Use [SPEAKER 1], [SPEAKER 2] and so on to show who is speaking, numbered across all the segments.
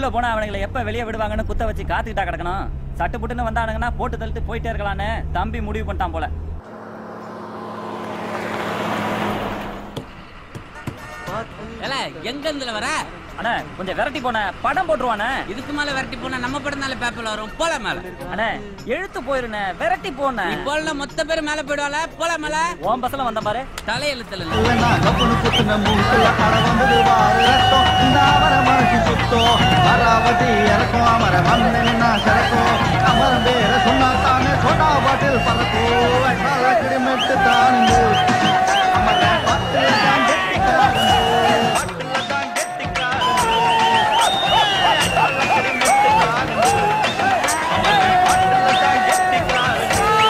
[SPEAKER 1] உள்ள போனா அவனுங்களை எப்ப வெளியே விடுவாங்கன்னு குத்த வச்சு காத்துக்கிட்டா கிடக்கணும் சட்டு புட்டுன்னு வந்தானுங்கன்னா போட்டு தள்ளிட்டு போயிட்டே இருக்கலான்னு தம்பி முடிவு பண்ணிட்டான் போல
[SPEAKER 2] ஏல எங்க இருந்துல வர
[SPEAKER 1] அண்ணா கொஞ்சம் விரட்டி போன படம் போட்டுருவானே
[SPEAKER 2] இதுக்கு மேல விரட்டி போனா நம்ம படம் தானே பேப்பர்ல வரும் போல மேல
[SPEAKER 1] அண்ணே எழுத்து போயிருண்ணே விரட்டி போன
[SPEAKER 2] நீ போல மொத்த பேர் மேல போயிடுவால போல மேல
[SPEAKER 1] ஓம் பசல வந்த பாரு
[SPEAKER 2] தலையெழுத்துல
[SPEAKER 3] இல்லைன்னா கப்புனு குத்துன மூக்குல அட வந்தது வாரு ரத்தம் இந்த அவர மனசு சுத்தம் அராவதி இறக்கும் அமர வந்து நின்னா சிறக்கும் அமரம் பேர சொன்னா தானே சோடா பாட்டில் பறக்கும் வெட்டால கிடிமெட்டு தானுங்க அமர பத்துல தான் கெட்டிக்காரங்க பத்துல தான் கெட்டிக்காரங்க வெட்டால கிடிமெட்டு தானுங்க அமர பத்துல தான் கெட்டிக்காரங்க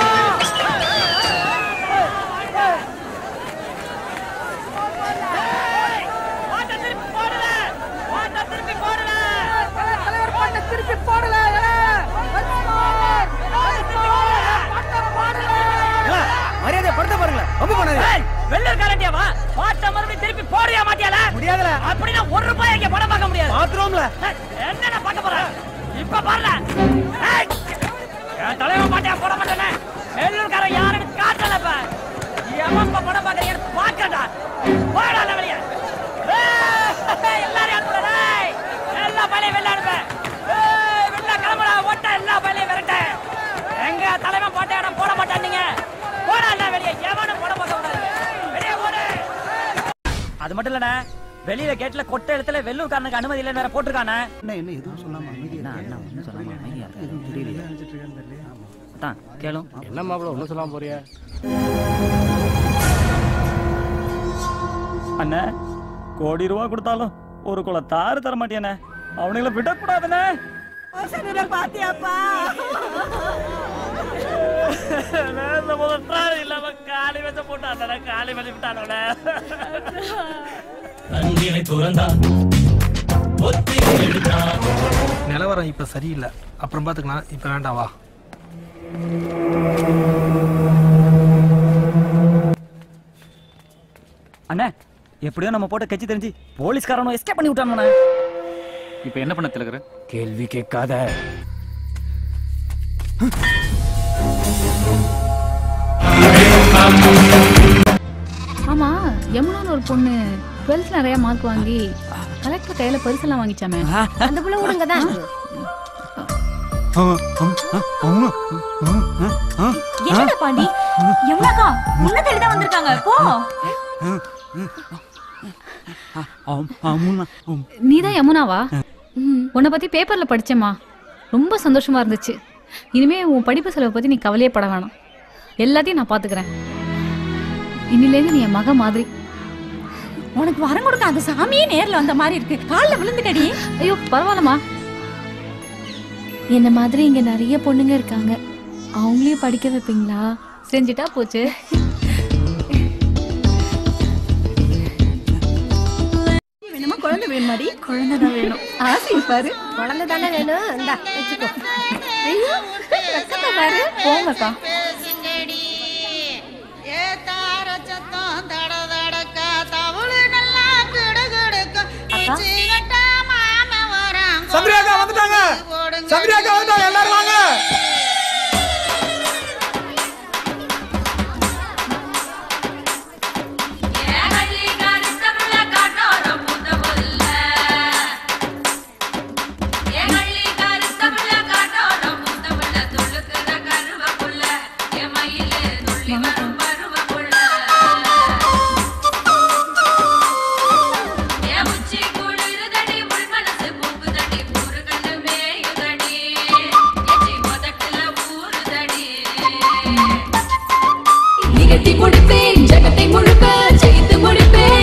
[SPEAKER 4] மரியாதை படுத்த பாருங்க ரொம்ப பண்ணாது
[SPEAKER 1] வெள்ளர் காரண்டியா வா பாட்ட மறுபடியும் திருப்பி போடுறியா மாட்டியால
[SPEAKER 4] முடியாதுல
[SPEAKER 1] அப்படின்னா ஒரு ரூபாய் இங்க படம் பார்க்க முடியாது
[SPEAKER 4] பாத்ரூம்ல
[SPEAKER 1] ஏய், என்னடா பார்க்க போற இப்ப பாருல ஏய், என் தலைவன் மாட்டியா போட மாட்டேனே வெள்ளூர்காரன் யாருன்னு காட்டல இப்ப எவன் இப்ப படம் பார்க்கறீங்க பாக்கடா போடா அந்த வெளிய ஏய், எல்லாரையும் அனுப்புடா டேய். எல்லா பழைய வெளில அனுப்பு ஏய், வெளில கிளம்புடா ஓட்ட எல்லா பழைய விரட்ட எங்க தலைவன் பாட்டையாட போட மாட்டானீங்க போடா இல்ல வெளிய எவனும் படம் பார்க்க கூடாது வெளிய போடு அது மட்டும் இல்லண்ணே வெளியில கேட்ல கொட்டை இடத்துல வெள்ளூர்காரனுக்கு அனுமதி இல்லைன்னு வேற போட்டிருக்கானே
[SPEAKER 3] என்ன என்ன எதுவும் சொல்லாம அமைதியா
[SPEAKER 1] அண்ணா ஒன்றும் சொல்லாம அமைதியா இருக்காரு. எதுவும் தெரியலையே அதான் கேளும்
[SPEAKER 4] என்ன மாப்பிள ஒன்றும் சொல்லாம போறியா
[SPEAKER 1] அண்ணே கோடி ரூபா கொடுத்தாலும் ஒரு குல தாறு தர மாட்டியானே அவனுங்கள விடக்கூடாதுண்ணே இந்த முதல் இல்லாம காலி வச்ச போட்டானே காலி வச்சு விட்டானோட
[SPEAKER 5] தண்ணீரை துறந்தான் ஒத்திகை எடுத்தான்
[SPEAKER 6] நிலவரம் இப்ப சரியில்லை அப்புறம் பாத்துக்கலாம் இப்ப வேண்டாம் வா
[SPEAKER 1] அண்ணே எப்படியோ நம்ம போட்ட கட்சி தெரிஞ்சு போலீஸ்காரனும் எஸ்கேப் பண்ணி விட்டானே
[SPEAKER 7] இப்ப என்ன பண்ண திலகர்
[SPEAKER 1] கேள்வி கேட்காத
[SPEAKER 8] ஆமா யமுனான்னு ஒரு பொண்ணு டுவெல்த் நிறைய மார்க் வாங்கி கலெக்டர் கையில பரிசெல்லாம் வாங்கிச்சாமே
[SPEAKER 9] அந்த புள்ள விடுங்க தான்
[SPEAKER 10] என்னடா பாண்டி யமுனாக்கா உன்ன தேடி தான் வந்திருக்காங்க போ
[SPEAKER 8] நீதான் யமுனாவா உன்னை பத்தி பேப்பர்ல படிச்சேம்மா ரொம்ப சந்தோஷமா இருந்துச்சு இனிமே உன் படிப்பு செலவை பத்தி நீ கவலையே பட வேணாம் எல்லாத்தையும் நான் பாத்துக்கிறேன் இன்னிலேருந்து நீ என் மக மாதிரி
[SPEAKER 10] உனக்கு வரம் கொடுக்க அந்த சாமியே நேர்ல வந்த மாதிரி இருக்கு கால்ல விழுந்துட்டடி
[SPEAKER 8] ஐயோ பரவாயில்லம்மா
[SPEAKER 9] என்ன மாதிரி இங்க நிறைய பொண்ணுங்க இருக்காங்க அவங்களையும் படிக்க வைப்பீங்களா
[SPEAKER 8] செஞ்சுட்டா போச்சு
[SPEAKER 10] வேணுமா குழந்தை வேணுமாடி குழந்தை தான் வேணும் ஆசை பாரு
[SPEAKER 9] குழந்தை தானே வேணும் இந்தா வச்சுக்கோ
[SPEAKER 10] ஐயோ ரத்தத்தை பாரு
[SPEAKER 8] போங்கக்கா
[SPEAKER 4] சந்திரியாக்கா வந்துட்டாங்க சந்திரியாக்கா வந்துட்டாங்க எல்லாரும் வாங்க
[SPEAKER 10] நிகழ்த்தி கொடுப்பேன் ஜகத்தை முழுக்க ஜெயித்து முடிப்பேன்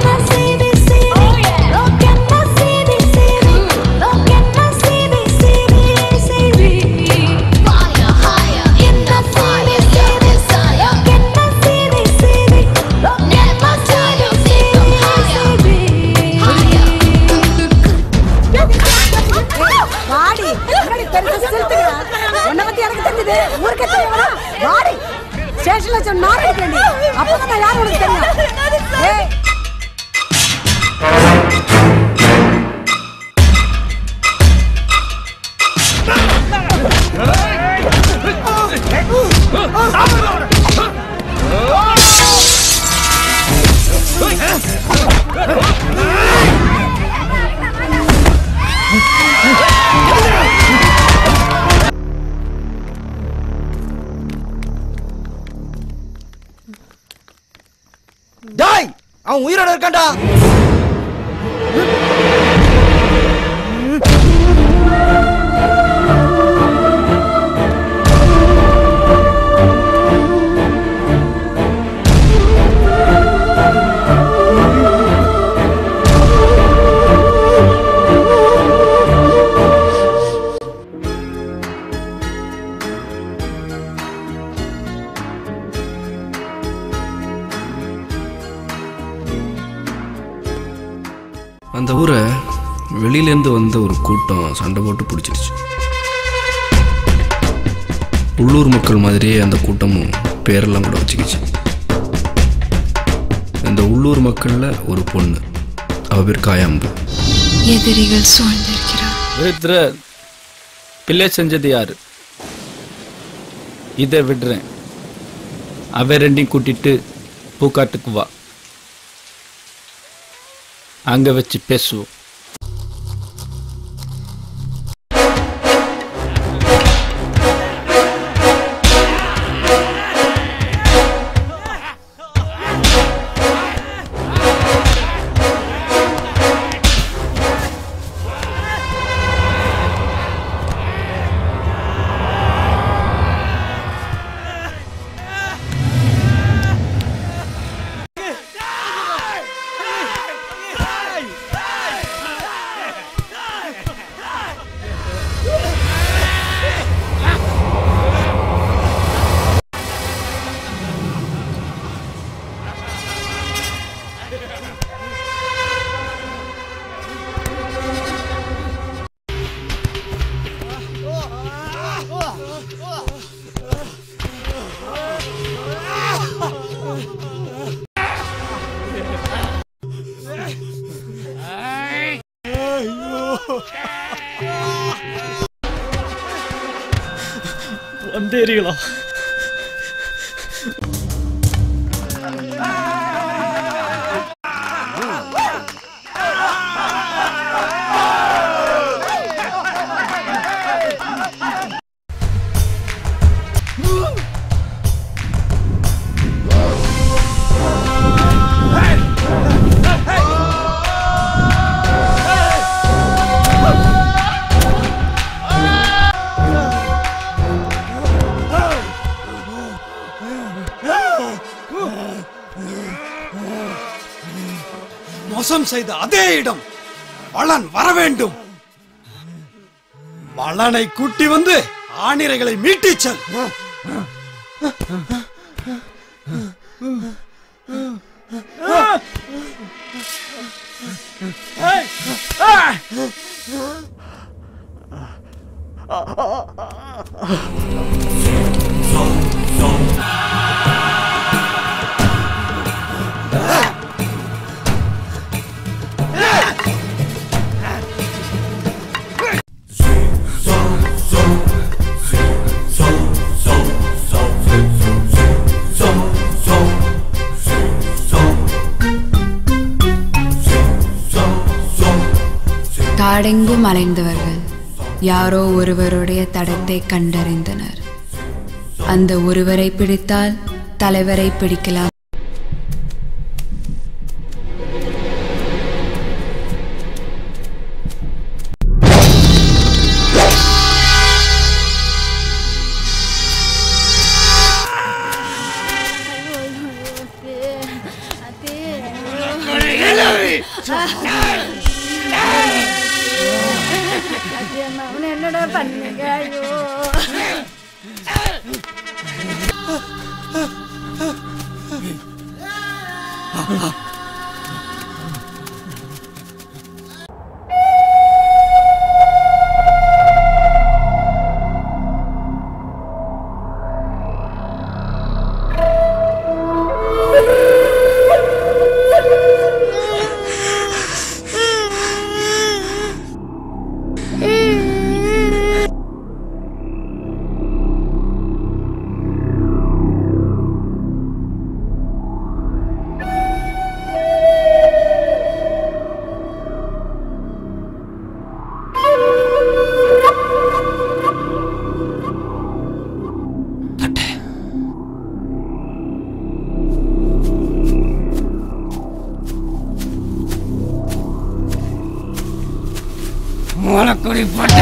[SPEAKER 9] வாடி முன்னாடி பெருசா செலுத்துகிறா உன்னை பத்தி எனக்கு தெரிஞ்சது ஊருக்கே தெரியுமா வாடி ஸ்டேஷன்ல சொன்ன நார் அடிக்கண்டி அப்பதான் நான் யார் உனக்கு தெரியும் ஏய்
[SPEAKER 4] அவன் உயிரோட இருக்கான்டா
[SPEAKER 11] அந்த ஊரை வெளியிலேருந்து வந்த ஒரு கூட்டம் சண்டை போட்டு பிடிச்சிருச்சு உள்ளூர் மக்கள் மாதிரியே அந்த கூட்டமும் பேரெல்லாம் கூட வச்சுக்கிச்சு இந்த உள்ளூர் மக்களில் ஒரு பொண்ணு அவ பேர் காயாம்பு
[SPEAKER 12] எதிரிகள் சூழ்ந்திருக்கிறார்
[SPEAKER 7] விருத்ர பிள்ளை செஞ்சது யாரு இதை விடுறேன் அவ ரெண்டையும் கூட்டிட்டு பூக்காட்டுக்கு வா அங்க வச்சு பேசுவோம்
[SPEAKER 5] வந்தேறீங்களா
[SPEAKER 4] மோசம் செய்த அதே இடம் வளன் வர வேண்டும் வளனை கூட்டி வந்து ஆணிரைகளை மீட்டிச் செல்
[SPEAKER 12] காடெங்கும் அலைந்தவர்கள் யாரோ ஒருவருடைய தடத்தை கண்டறிந்தனர் அந்த ஒருவரை பிடித்தால் தலைவரை பிடிக்கலாம்
[SPEAKER 9] என்னடா பண்ணுங்க ஐயோ
[SPEAKER 1] மூலக்குடி போட்ட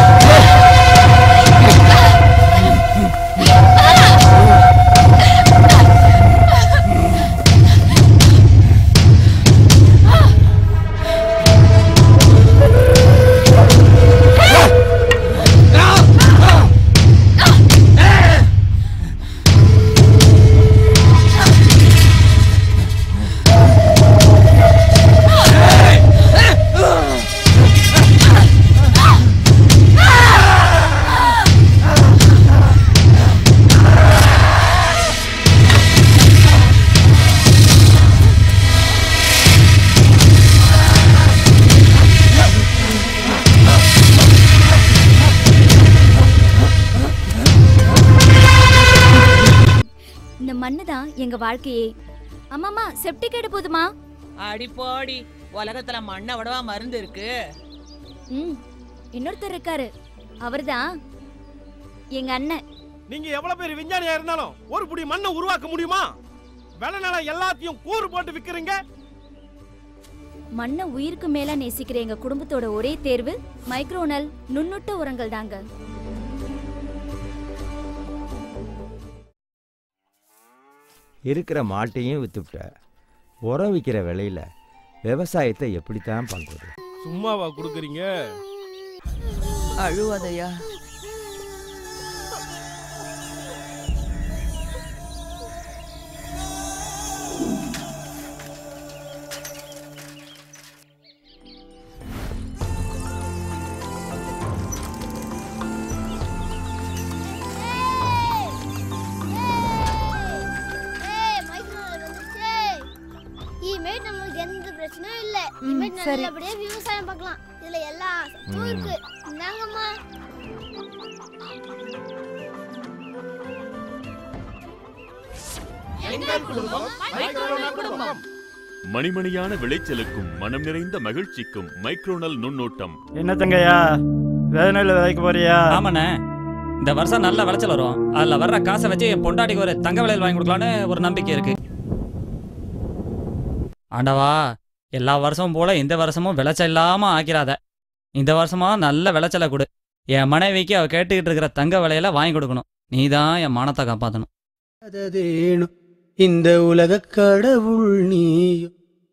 [SPEAKER 13] இந்த மண்ணு தான் எங்க வாழ்க்கையே அம்மாமா செப்டிக் கேடு போதுமா
[SPEAKER 14] அடி போடி உலகத்துல மண்ணை விடவா மருந்து இருக்கு
[SPEAKER 13] ம் இன்னொருத்தர் இருக்காரு அவர்தான் எங்க அண்ணன்
[SPEAKER 15] நீங்க எவ்வளவு பேர் விஞ்ஞானியா இருந்தாலும் ஒரு புடி மண்ணை உருவாக்க முடியுமா விலை நிலம் எல்லாத்தையும் கூறு போட்டு விக்கிறீங்க
[SPEAKER 13] மண்ணை உயிருக்கு மேல நேசிக்கிற எங்க குடும்பத்தோட ஒரே தேர்வு மைக்ரோனல் நுண்ணுட்ட உரங்கள் தாங்க
[SPEAKER 16] இருக்கிற மாட்டையும் வித்துவிட்ட உரம் விற்கிற விலையில விவசாயத்தை எப்படித்தான் பண்றது
[SPEAKER 15] சும்மாவா கொடுக்குறீங்க
[SPEAKER 14] அழுவாதையா
[SPEAKER 17] இனிமேல் நம்மளுக்கு எந்த பிரச்சனையும் இல்ல இனிமேல்
[SPEAKER 13] சரி.
[SPEAKER 17] நல்லபடியா விவசாயம் பார்க்கலாம் இதுல எல்லா சத்தும்
[SPEAKER 16] ம்.
[SPEAKER 17] இருக்கு இந்தாங்கம்மா
[SPEAKER 15] எங்கள் குடும்பம் மைக்ரோனா குடும்பம்
[SPEAKER 18] மணிமணியான விளைச்சலுக்கும் மனம் நிறைந்த மகிழ்ச்சிக்கும் மைக்ரோனல் நுண்ணோட்டம்
[SPEAKER 19] என்ன தங்கையா வேதனையில் விதைக்க போறியா
[SPEAKER 20] ஆமாண்ணே இந்த வருஷம் நல்ல விளைச்சல் வரும் அதுல வர்ற காசை வச்சு என் பொண்டாட்டிக்கு ஒரு தங்க விலையில் வாங்கி கொடுக்கலான்னு ஒரு நம்பிக்கை இருக்கு ஆண்டவா எல்லா வருஷமும் போல இந்த வருஷமும் விளைச்சல் இல்லாம ஆக்கிராத இந்த வருஷமா நல்ல விளைச்சலை கொடு என் மனைவிக்கு அவ கேட்டுக்கிட்டு இருக்கிற தங்க விலையில வாங்கி கொடுக்கணும் நீ தான் என் மானத்தை காப்பாற்றணும்
[SPEAKER 21] அததேனும் இந்த உலக கடவுள் நீயும்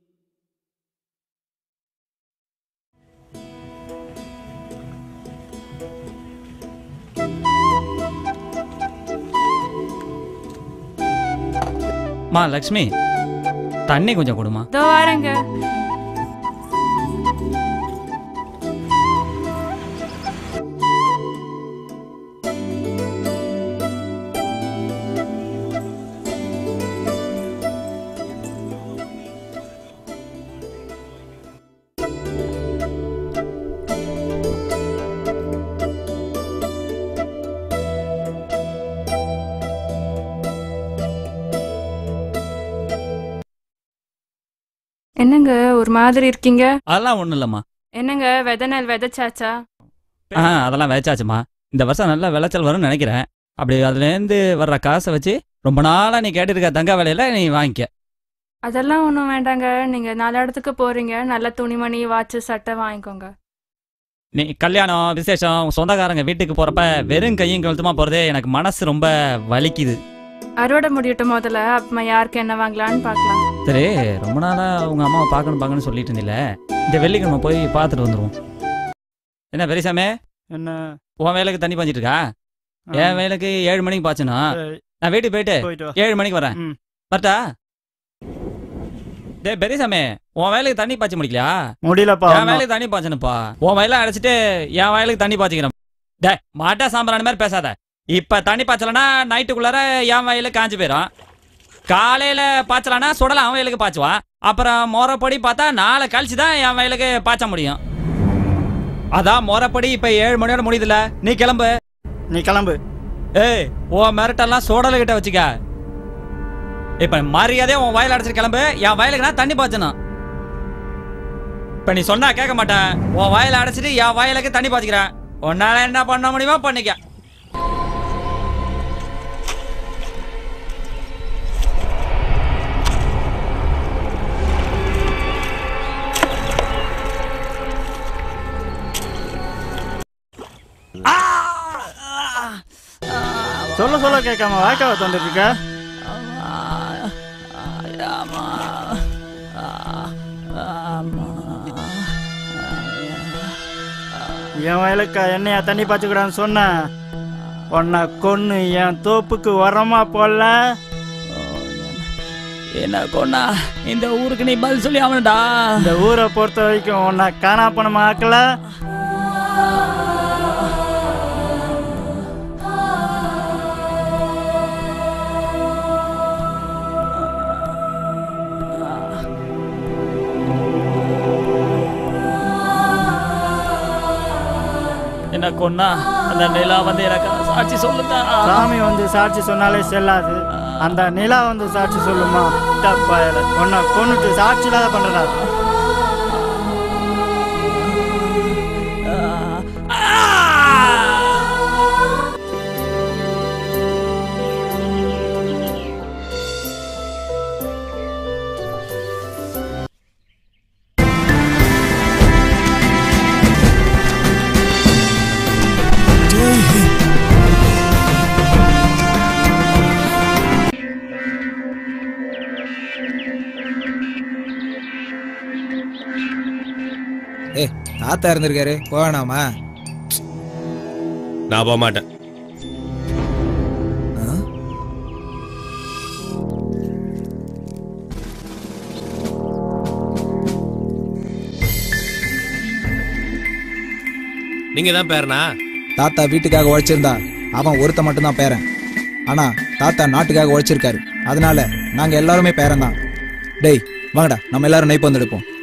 [SPEAKER 20] மா லக்ஷ்மி தண்ணி கொஞ்சம் கொடுமா
[SPEAKER 22] இதோ வரேங்க என்னங்க ஒரு மாதிரி இருக்கீங்க
[SPEAKER 20] அதெல்லாம் ஒன்றும் இல்லைம்மா
[SPEAKER 22] என்னங்க விதை நெல் விதைச்சாச்சா
[SPEAKER 20] ஆ அதெல்லாம் விளைச்சாச்சுமா இந்த வருஷம் நல்ல விளைச்சல் வரும்னு நினைக்கிறேன் அப்படி அதுலேருந்து வர்ற காசை வச்சு ரொம்ப நாளாக நீ கேட்டிருக்க தங்க விலையில நீ வாங்கிக்க
[SPEAKER 22] அதெல்லாம் ஒன்றும் வேண்டாங்க நீங்க நாலு இடத்துக்கு போறீங்க நல்ல துணிமணி வாட்ச் சட்டை வாங்கிக்கோங்க
[SPEAKER 20] நீ கல்யாணம் விசேஷம் உன் சொந்தக்காரங்க வீட்டுக்கு போகிறப்ப வெறும் கையும் கழுத்துமா போகிறதே எனக்கு மனசு ரொம்ப வலிக்குது
[SPEAKER 22] அறுவடை முடியட்டும் முதல்ல அப்புறமா யாருக்கு என்ன வாங்கலான்னு பார்க்கலாம்
[SPEAKER 20] சரி ரொம்ப நாளாக உங்கள் அம்மாவை பார்க்கணும் பார்க்கணும்னு சொல்லிட்டு இருந்தில்ல இந்த வெள்ளிக்கிழமை போய் பார்த்துட்டு வந்துடுவோம் என்ன பெரியசாமி
[SPEAKER 19] என்ன
[SPEAKER 20] உன் வேலைக்கு தண்ணி பாஞ்சிட்டு இருக்கா
[SPEAKER 19] ஆ.
[SPEAKER 20] என் வேலைக்கு ஏழு மணிக்கு பாய்ச்சணும்
[SPEAKER 19] சரி.
[SPEAKER 20] நான் வீட்டுக்கு போயிட்டு
[SPEAKER 19] போயிட்டு வா.
[SPEAKER 20] ஏழு மணிக்கு வரேன்
[SPEAKER 19] ம்.
[SPEAKER 20] வரட்டா டேய் பெரியசாமி உன் வேலைக்கு தண்ணி பாய்ச்ச முடியலையா
[SPEAKER 19] முடியலப்பா
[SPEAKER 20] என்
[SPEAKER 19] இன்னும்.
[SPEAKER 20] வேலைக்கு தண்ணி பாய்ச்சணுப்பா உன் வயல அடைச்சிட்டு என் வயலுக்கு தண்ணி பாய்ச்சிக்கிறேன் டேய் மாட்டா சாம்பிராணி மாதிரி பேசாத இப்ப தண்ணி பாய்ச்சலனா நைட்டுக்குள்ளார என் வயலு காஞ்சு போயிடும் காலையில பாய்ச்சலானா சுடலாம் அவன் வயலுக்கு பாய்ச்சுவான் அப்புறம் முறைப்படி பார்த்தா நாளை கழிச்சு தான் என் வயலுக்கு பாய்ச்ச முடியும் அதான் முறைப்படி இப்ப ஏழு மணியோட முடியுதுல நீ கிளம்பு
[SPEAKER 19] நீ கிளம்பு
[SPEAKER 20] ஏய் உன் மிரட்டெல்லாம் சோடல கிட்ட வச்சுக்க இப்ப மரியாதையா உன் வயல் அடைச்சிட்டு கிளம்பு என் வயலுக்கு நான் தண்ணி பாய்ச்சணும் இப்ப நீ சொன்னா கேட்க மாட்டேன் உன் வயலை அடைச்சிட்டு என் வயலுக்கு தண்ணி பாய்ச்சிக்கிறேன் உன்னால என்ன பண்ண முடியுமோ பண்ணிக்க
[SPEAKER 19] சொல்ல சொல்ல கேட்காம வாய்க்காவை தந்துட்டு இருக்க என் வயலுக்கா என்னையா தண்ணி பாய்ச்சிக்கூடாதுன்னு சொன்னேன் உன்னை கொன்னு என் தோப்புக்கு உரமா போடல
[SPEAKER 20] என்ன கொண்டா இந்த ஊருக்கு நீ பதில் சொல்லி அவனடா
[SPEAKER 19] இந்த ஊரை பொறுத்த வரைக்கும் உன்னை காணா பணம் ஆக்கல
[SPEAKER 20] என்ன கொன்னா அந்த நிலா வந்து எனக்கு சாட்சி சொல்லுதா
[SPEAKER 19] சாமி வந்து சாட்சி சொன்னாலே செல்லாது அந்த நிலா வந்து சாட்சி சொல்லுமா தப்பா உன்னை கொன்னுட்டு சாட்சி இல்லாத பண்றா
[SPEAKER 2] ஏய் தாத்தா இருந்திருக்காரு போவேணாமா
[SPEAKER 3] நான் போக மாட்டேன் நீங்க தான் பேரனா
[SPEAKER 2] தாத்தா வீட்டுக்காக உழைச்சிருந்தா அவன் ஒருத்த மட்டும்தான் பேரன் ஆனா தாத்தா நாட்டுக்காக உழைச்சிருக்காரு அதனால நாங்க எல்லாருமே பேரன் தான் டேய் வாங்கடா நம்ம எல்லாரும் நெய் பந்து எடுப்போம்